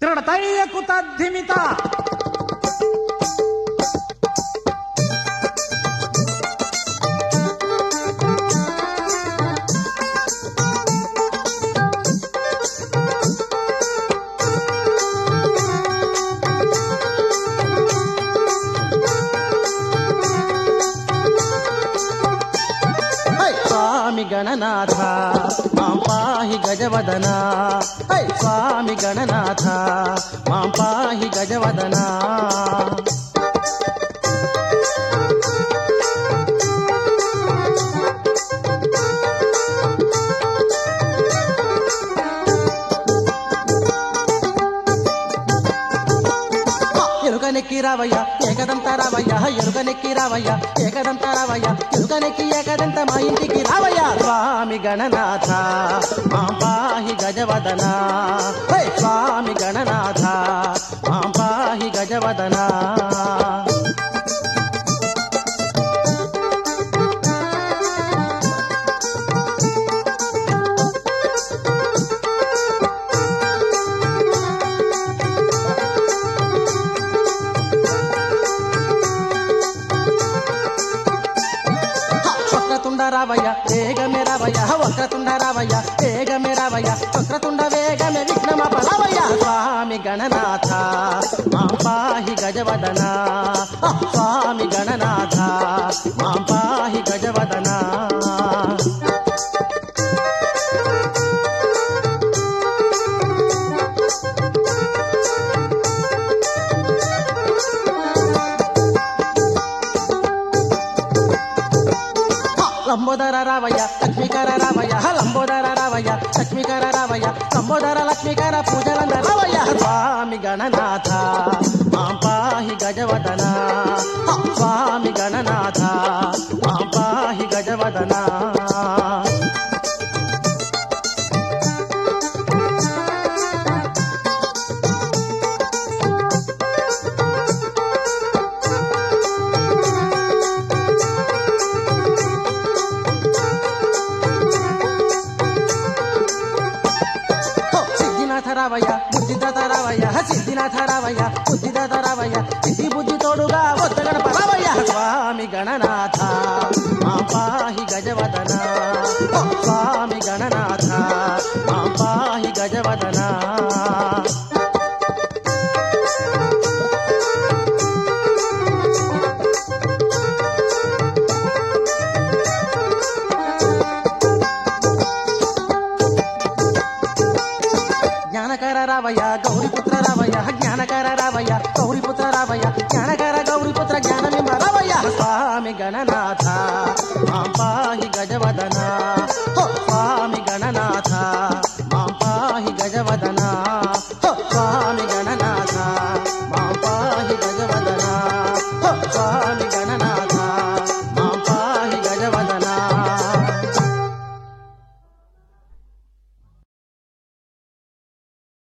దృఢతయ్యకు తద్ధిమిత high స్వామి గణనాథ మాం పాహి గజవదన high స్వామి గణనాథ మాం పాహి గజవదన ఎలుకనెక్కి రావయ్య ఏకదంత రావయ్య ఎలుకనెక్కి రావయ్య ఏకదంత రావయ్య ఎలుకనెక్కి ఏకదంత మా ఇంటికి రావయ్య స్వామి గణనాథ మా పాహి గజవదన హే స్వామి గణనాథ మా పాహి గజవదన వక్రతుండ రావయ్య వేగమే రావయ్య వక్రతుండ రావయ్య వేగమే రావయ్య వక్రతుండ వేగమే విఘ్నమ పలవయ్య స్వామి గణనాథ మా పాహి గజవదన ఆ, స్వామి గణనాథ మా పాహి గజవదన లంబోదర రావయ్య లక్ష్మీకర రావయ్య లంబోదర రావయ్య లక్ష్మీకర రావయ్య లంబోదర లక్ష్మీకర పూజలంద రావయ్య స్వామి గణనాథ మా పాహి గజవదన ఆ, స్వామి గణనాథ మా పాహి గజవదన హో, సిద్ధినాథ రావయ్య బుద్ధిదాత రావయ్య సిద్ధినాథ రావయ్య బుద్ధిదాత రావయ్య సిద్ధి బుద్ధి తోడుగా వద్ద గణప రావయ్య స్వామి గణనాథ మా పాహి గజవదన హో, స్వామి గణనాథ మా పాహి గజవదన జ్ఞానకర రావయ్య గౌరీపుత్ర రావయ్య జ్ఞానకర రావయ్య గౌరీపుత్ర రావయ్య జ్ఞానకర గౌరీపుత్ర జ్ఞానమింబ రావయ్య స్వామి గణనాథ మాం పాహి గజవదన హో, స్వామి గణనాథ మాం పాహి గజవదన